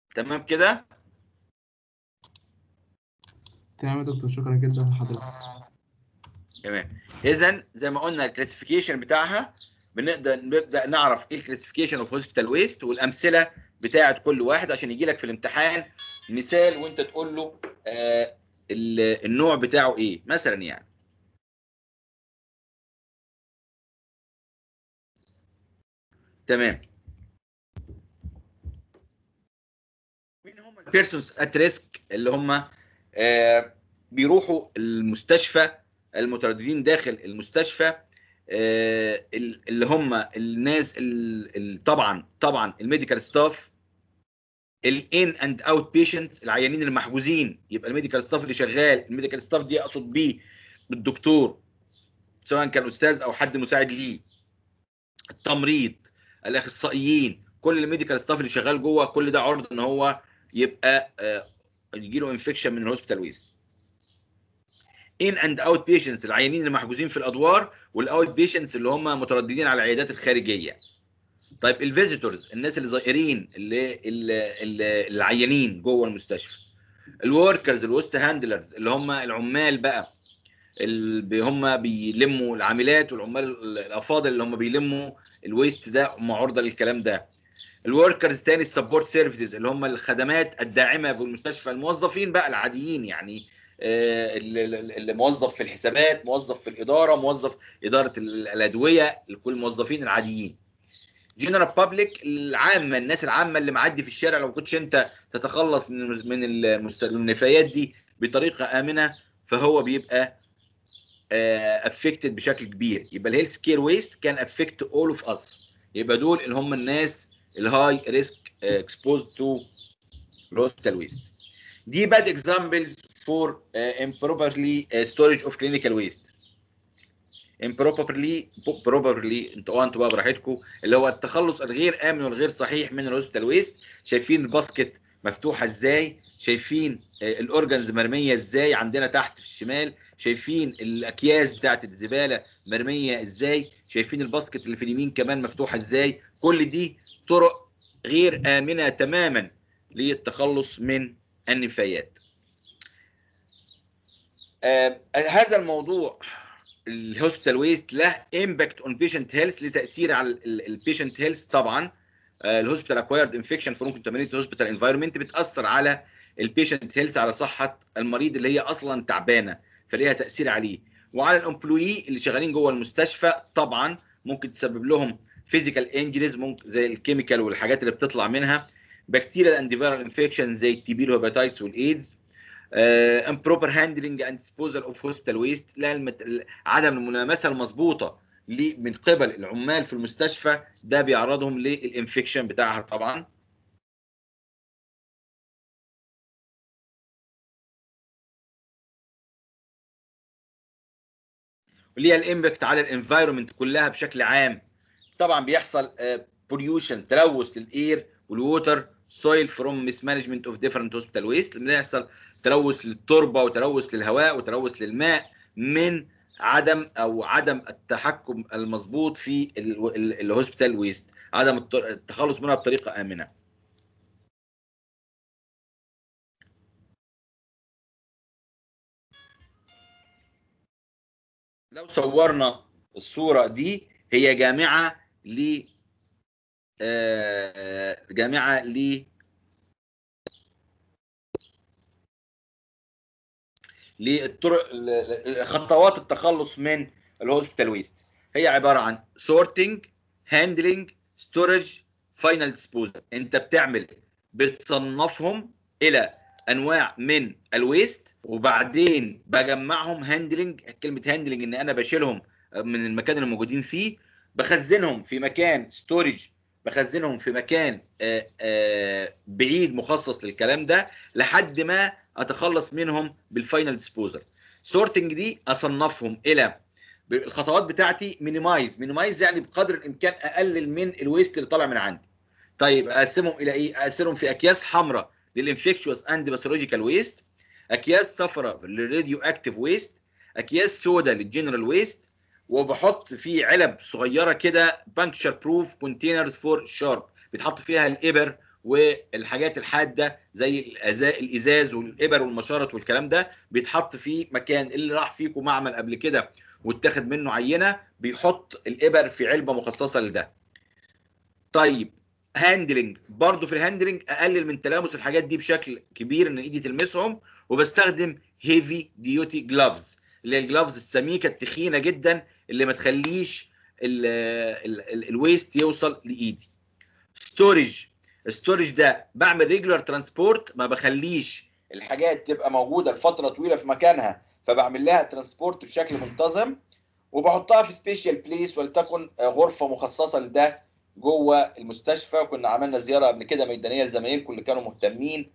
تمام كده تمام يا دكتور شكرا جدا لحضرتك تمام اذا زي ما قلنا الكلاسيفيكيشن بتاعها بنقدر نبدا نعرف ايه الكلاسيفيكيشن اوف هوسبيتال ويست والامثله بتاعه كل واحد عشان يجي لك في الامتحان مثال وانت تقول له آه ال- النوع بتاعه ايه مثلا يعني تمام مين هم البيرسونز ات ريسك اللي هم آه بيروحوا المستشفى المترددين داخل المستشفى آه، ال- اللي هم الناس ال- ال- طبعا طبعا الميديكال ستاف الان اند اوت بيشنتس العيانين المحجوزين يبقى الميديكال ستاف اللي شغال الميديكال ستاف دي اقصد بيه الدكتور سواء كان استاذ او حد مساعد ليه التمريض الاخصائيين كل الميديكال ستاف اللي شغال جوه كل ده عرض ان هو يبقى يجي له انفكشن من الهوسبيتال ويست ان اند اوت بيشنتس العيانين اللي محجوزين في الادوار والاوت بيشنتس اللي هم مترددين على العيادات الخارجيه طيب الفيزيتورز الناس اللي زائرين اللي, اللي, اللي العيانين جوه المستشفى الوركرز الوست هاندلرز اللي هم العمال بقى اللي هم بيلموا العاملات والعمال الافاضل اللي هم بيلموا الويست ده هم عرضه للكلام ده الوركرز تاني السبورت سيرفيسز اللي هم الخدمات الداعمه في المستشفى الموظفين بقى العاديين يعني آه، اللي اللي موظف في الحسابات موظف في الاداره موظف اداره ال- الادويه لكل الموظفين العاديين جنرال بابليك العامه الناس العامه اللي معدي في الشارع لو كنتش انت تتخلص من المس- من المست- النفايات دي بطريقه امنه فهو بيبقى افكتد بشكل كبير يبقى الهيلث كير ويست كان افكت اول اوف اس يبقى دول اللي هم الناس الهاي ريسك اكسبوزد تو الهوسبيتال ويست دي باد اكزامبلز فور improperly uh, storage of clinical waste improperly properly انتوا انتوا بقى براحتكم اللي هو التخلص الغير امن والغير صحيح من الهوسبيتال ويست شايفين الباسكت مفتوحه ازاي شايفين آه، الاورجنز مرميه ازاي عندنا تحت في الشمال شايفين الاكياس بتاعت الزباله مرميه ازاي شايفين الباسكت اللي في اليمين كمان مفتوحه ازاي كل دي طرق غير امنه تماما للتخلص من النفايات آه هذا الموضوع الهوسبيتال ويست له امباكت اون بيشنت هيلث لتاثير على البيشنت هيلث طبعا الهوسبيتال اكوايرد انفكشن فروم كونتامينيت هوسبيتال انفايرمنت بتاثر على البيشنت هيلث على صحه المريض اللي هي اصلا تعبانه فليها تاثير عليه وعلى الامبلوي اللي شغالين جوه المستشفى طبعا ممكن تسبب لهم فيزيكال انجريز ممكن زي الكيميكال والحاجات اللي بتطلع منها بكتيريال اند فيرال انفكشن زي التي بي والهيباتايتس والايدز امبروبر هاندلنج اند ديسبوزال اوف هوسبيتال ويست لا المت... عدم الملامسه المظبوطه ل- من قبل العمال في المستشفى ده بيعرضهم للانفكشن بتاعها طبعا وليها الامباكت على الانفايرمنت كلها بشكل عام طبعا بيحصل بوليوشن تلوث للاير والووتر سويل فروم ميس مانجمنت اوف ديفرنت هوسبيتال ويست لما يحصل تلوث للتربه وتلوث للهواء وتلوث للماء من عدم او عدم التحكم المظبوط في الهوسبيتال ويست عدم الت- التخلص منها بطريقه امنه لو صورنا الصوره دي هي جامعه ل آه، جامعه ل للطرق ل- خطوات التخلص من الهوسبيتال ويست هي عباره عن سورتنج هاندلنج ستورج فاينل ديسبوزال انت بتعمل بتصنفهم الى انواع من الويست وبعدين بجمعهم هاندلنج كلمه هاندلنج ان انا بشيلهم من المكان اللي موجودين فيه بخزنهم في مكان ستورج بخزنهم في مكان آه، آه، بعيد مخصص للكلام ده لحد ما اتخلص منهم بالفاينل ديسبوزال سورتنج دي اصنفهم الى الخطوات بتاعتي مينيمايز مينيمايز يعني بقدر الامكان اقلل من الويست اللي طالع من عندي طيب اقسمهم الى ايه اقسمهم في اكياس حمراء للانفكشوس اند باثولوجيكال ويست اكياس صفراء للراديو اكتيف ويست اكياس سوداء للجنرال ويست وبحط فيه علب صغيره كده بانكشر بروف كونتينرز فور شارب بيتحط فيها الابر والحاجات الحاده زي الأزا- الازاز والابر والمشارط والكلام ده بيتحط في مكان اللي راح فيكم معمل قبل كده واتاخد منه عينه بيحط الابر في علبه مخصصه لده طيب هاندلنج برضو في الهاندلنج اقلل من تلامس الحاجات دي بشكل كبير ان ايدي تلمسهم وبستخدم هيفي ديوتي جلافز اللي هي الجلافز السميكه التخينه جدا اللي ما تخليش ال- ال- ال- الويست يوصل لايدي ستورج الستورج ده بعمل ريجولار ترانسبورت ما بخليش الحاجات تبقى موجوده لفتره طويله في مكانها فبعمل لها ترانسبورت بشكل منتظم وبحطها في سبيشال بليس ولتكن آه، غرفه مخصصه لده جوه المستشفى كنا عملنا زياره قبل كده ميدانيه لزمايلكم اللي كانوا مهتمين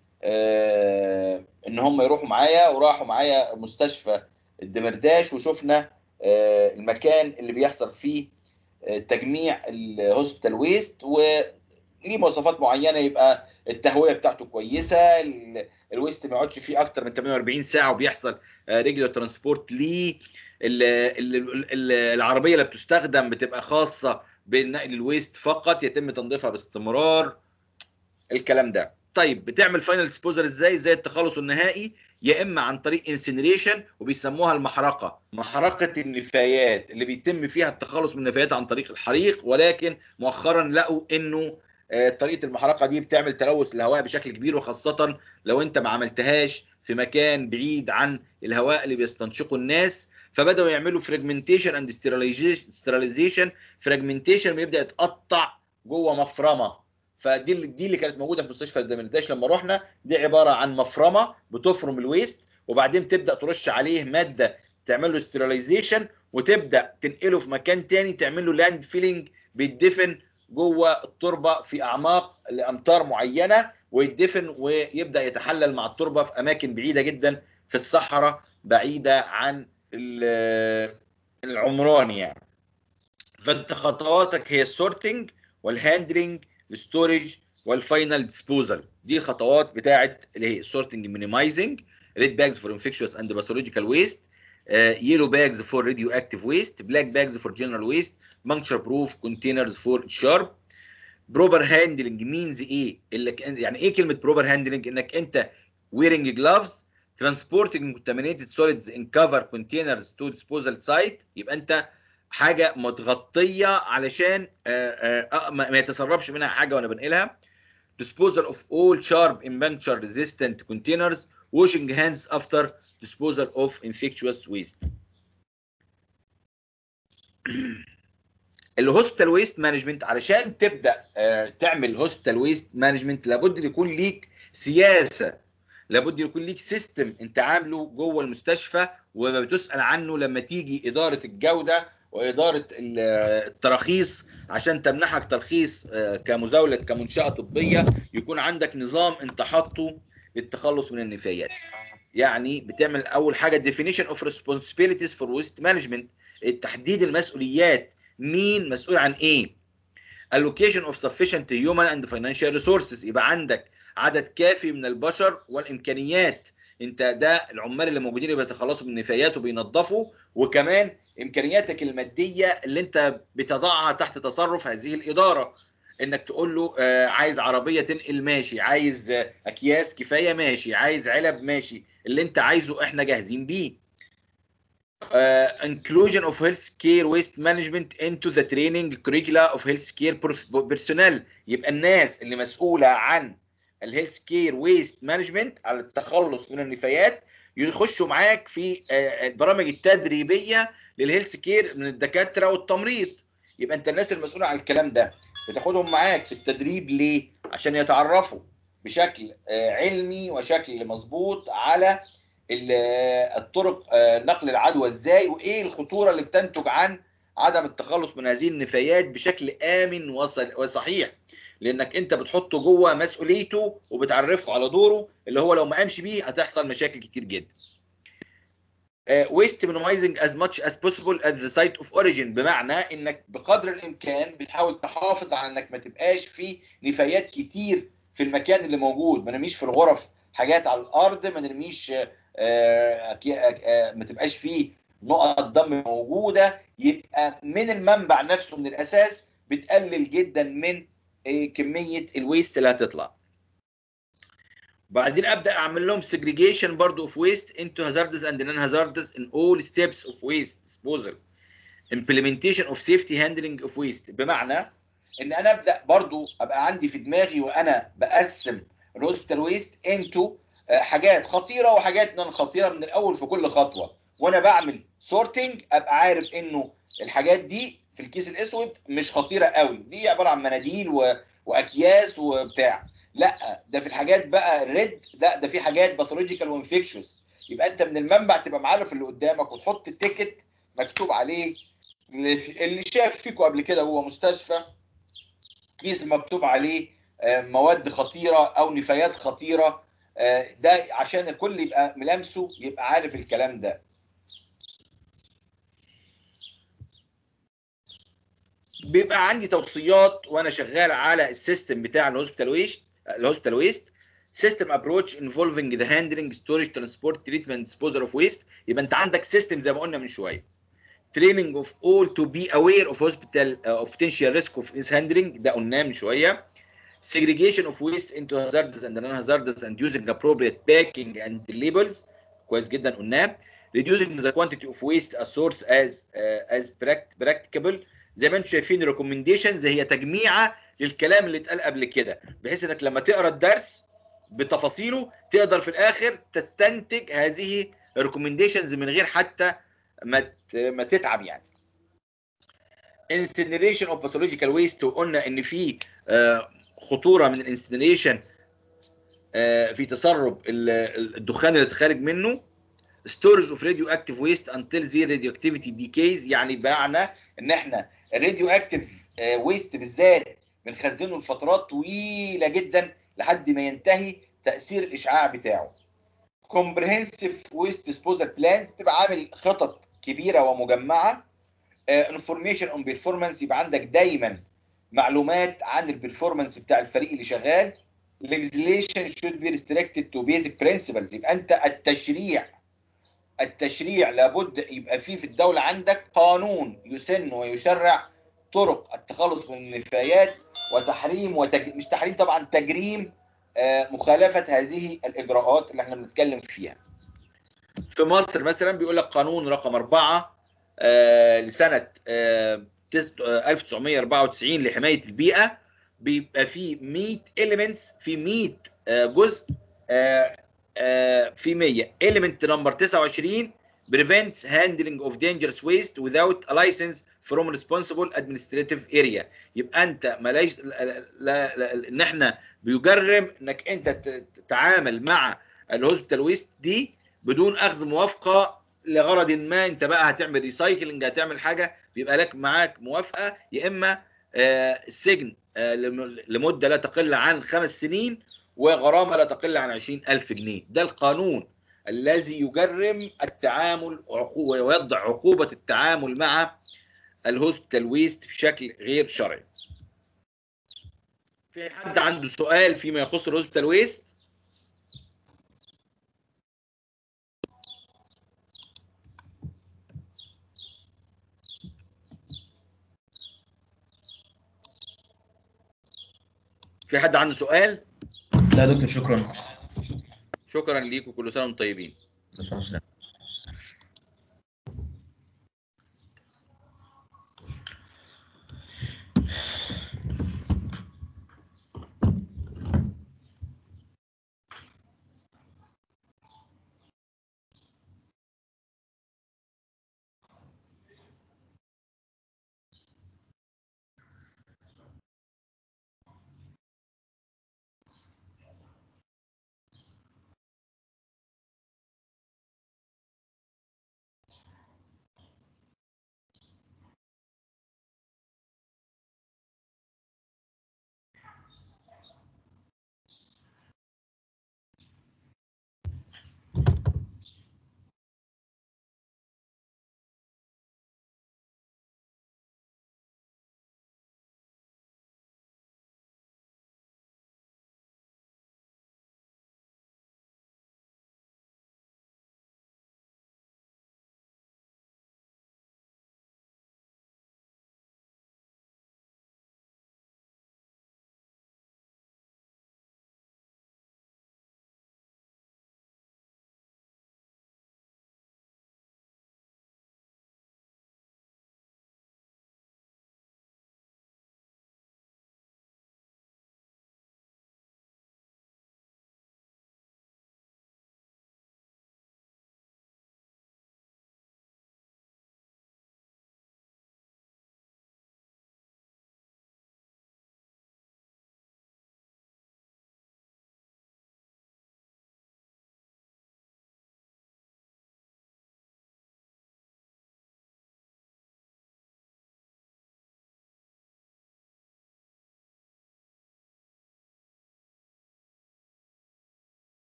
آه، ان هم يروحوا معايا وراحوا معايا مستشفى الدمرداش وشفنا آه، المكان اللي بيحصل فيه آه، تجميع الهوسبيتال ويست وليه مواصفات معينه يبقى التهويه بتاعته كويسه ال- الويست ما يقعدش فيه اكتر من 48 ساعه وبيحصل ريجولار ترانسبورت ليه ال- ال- ال- العربيه اللي بتستخدم بتبقى خاصه بنقل الويست فقط يتم تنظيفها باستمرار الكلام ده طيب بتعمل فاينل ديسبوزال ازاي زي التخلص النهائي يا اما عن طريق انسنريشن وبيسموها المحرقه محرقه النفايات اللي بيتم فيها التخلص من النفايات عن طريق الحريق ولكن مؤخرا لقوا انه آه، طريقه المحرقه دي بتعمل تلوث للهواء بشكل كبير وخاصه لو انت ما عملتهاش في مكان بعيد عن الهواء اللي بيستنشقه الناس فبداوا يعملوا فراجمنتيشن اند ستيرلايزيشن فراجمنتيشن بيبدا يتقطع جوه مفرمه فدي اللي دي اللي كانت موجوده في مستشفى الدمرداش لما رحنا دي عباره عن مفرمه بتفرم الويست وبعدين تبدا ترش عليه ماده تعمل له ستيرلايزيشن وتبدا تنقله في مكان تاني تعمل له لاند فيلينج بيتدفن جوه التربه في اعماق لامتار معينه ويتدفن ويبدا يتحلل مع التربه في اماكن بعيده جدا في الصحراء بعيده عن ال- العمران يعني فانت خطواتك هي السورتنج والهاندلنج الستورج والفاينل ديسبوزال دي الخطوات بتاعت اللي هي السورتنج مينيمايزنج ريد باجز فور انفكشوس اند باثولوجيكال ويست يلو باجز فور راديو اكتيف ويست بلاك باجز فور جنرال ويست puncture بروف كونتينرز فور شارب بروبر هاندلنج مينز ايه اللي ك- يعني ايه كلمه بروبر هاندلنج انك انت wearing gloves transporting contaminated solids in cover containers to disposal site يبقى انت حاجه متغطيه علشان آه، آه، آه، ما ما يتسربش منها حاجه وانا بنقلها disposal of all sharp and puncture resistant containers washing hands after disposal of infectious waste الهوستال ويست مانجمنت علشان تبدا آه، تعمل هوستال ويست مانجمنت لابد أن يكون ليك سياسه لابد يكون ليك سيستم انت عامله جوه المستشفى وبتسال عنه لما تيجي اداره الجوده واداره ال- التراخيص عشان تمنحك ترخيص آه، كمزاوله كمنشاه طبيه يكون عندك نظام انت حاطه للتخلص من النفايات يعني بتعمل اول حاجه definition of responsibilities for waste management تحديد المسؤوليات مين مسؤول عن ايه allocation of sufficient human and financial resources يبقى عندك عدد كافي من البشر والامكانيات انت ده العمال اللي موجودين اللي بيتخلصوا من النفايات وبينظفوا وكمان امكانياتك الماديه اللي انت بتضعها تحت تصرف هذه الاداره انك تقول له آه، عايز عربيه تنقل ماشي عايز آه، اكياس كفايه ماشي عايز علب ماشي اللي انت عايزه احنا جاهزين بيه uh, inclusion of healthcare waste management into the training curricula of healthcare pers- personnel يبقى الناس اللي مسؤولة عن الهيلث كير ويست مانجمنت على التخلص من النفايات يخشوا معاك في آه، البرامج التدريبية للهيلث كير من الدكاترة والتمريض يبقى انت الناس المسؤولة عن الكلام ده بتاخدهم معاك في التدريب ليه؟ عشان يتعرفوا بشكل آه، علمي وشكل مظبوط على ال- الطرق آه، نقل العدوى ازاي وايه الخطوره اللي بتنتج عن عدم التخلص من هذه النفايات بشكل امن وص- وصحيح لانك انت بتحطه جوه مسؤوليته وبتعرفه على دوره اللي هو لو ما قامش بيه هتحصل مشاكل كتير جدا. ويست minimizing as much as possible at the site of origin بمعنى انك بقدر الامكان بتحاول تحافظ على انك ما تبقاش في نفايات كتير في المكان اللي موجود ما نرميش في الغرف حاجات على الارض ما نرميش آه، أكي- آه، ما تبقاش فيه نقط دم موجوده يبقى من المنبع نفسه من الاساس بتقلل جدا من إيه كميه الويست اللي هتطلع بعدين ابدا اعمل لهم segregation برضو اوف ويست into hazardous and non hazardous in all steps of waste disposal implementation of safety handling of waste بمعنى ان انا ابدا برضو ابقى عندي في دماغي وانا بقسم الهوسبيتال ويست انتو حاجات خطيره وحاجات نون خطيره من الاول في كل خطوه وانا بعمل سورتنج ابقى عارف انه الحاجات دي في الكيس الاسود مش خطيره قوي دي عباره عن مناديل و... واكياس وبتاع لا ده في الحاجات بقى ريد لا ده في حاجات باثولوجيكال وانفكشوس يبقى انت من المنبع تبقى معرف اللي قدامك وتحط التيكت مكتوب عليه اللي اللي شاف فيكم قبل كده هو مستشفى كيس مكتوب عليه آه، مواد خطيره او نفايات خطيره آه، ده عشان الكل يبقى ملامسه يبقى عارف الكلام ده بيبقى عندي توصيات وانا شغال على السيستم بتاع الهوسبيتال ويست الهوسبيتال ويست سيستم ابروتش انفولفنج ذا هاندلنج ستورج ترانسبورت تريتمنت ديسبوزال اوف ويست يبقى انت عندك سيستم زي ما قلنا من شويه training of all to be aware of hospital uh, of potential risk of mishandling ده قلناه من شويه segregation of waste into hazardous and non-hazardous and using appropriate packing and labels كويس جدا قلناه reducing the quantity of waste as source as uh, as pract- practicable زي ما انتم شايفين الريكومنديشنز هي تجميعه للكلام اللي اتقال قبل كده بحيث انك لما تقرا الدرس بتفاصيله تقدر في الاخر تستنتج هذه الريكومنديشنز من غير حتى ما ت- ما تتعب يعني incineration of pathological waste وقلنا ان في آه، خطوره من الانسنريشن في تسرب ال- ال- الدخان اللي خارج منه storage of radioactive waste until the radioactivity decays يعني بمعنى ان احنا الراديو اكتيف ويست بالذات بنخزنه لفترات طويله جدا لحد ما ينتهي تاثير الاشعاع بتاعه comprehensive waste disposal plans بتبقى عامل خطط كبيره ومجمعه انفورميشن اون بيرفورمانس يبقى عندك دايما معلومات عن البرفورمانس بتاع الفريق اللي شغال legislation should be restricted to basic principles يبقى انت التشريع التشريع لابد يبقى فيه في الدولة عندك قانون يسن ويشرع طرق التخلص من النفايات وتحريم وتج... مش تحريم طبعا تجريم آه، مخالفة هذه الإجراءات اللي احنا بنتكلم فيها. في مصر مثلا بيقول لك قانون رقم 4 آه، لسنة آه، تس- آه، 1994 لحماية البيئة بيبقى فيه 100 elements في 100 آه، جزء آه، آه، في 100 element نمبر 29 prevents handling of dangerous waste without a license from responsible administrative area يبقى انت ملاش لا لا لا ان احنا بيجرم انك انت ت- تتعامل مع الهوسبيتال ويست دي بدون اخذ موافقه لغرض ما انت بقى هتعمل ريسايكلينج هتعمل حاجه بيبقى لك معاك موافقه يا اما آه، السجن آه، لم- لمده لا تقل عن خمس سنين وغرامه لا تقل عن 20000 جنيه ده القانون الذي يجرم التعامل وعقو- ويضع عقوبه التعامل مع الهوسبيتال ويست بشكل غير شرعي في حد عنده سؤال فيما يخص الهوسبيتال ويست في حد عنده سؤال لا يا دكتور شكرا شكرا ليكم كل سنه وانتم طيبين شكرا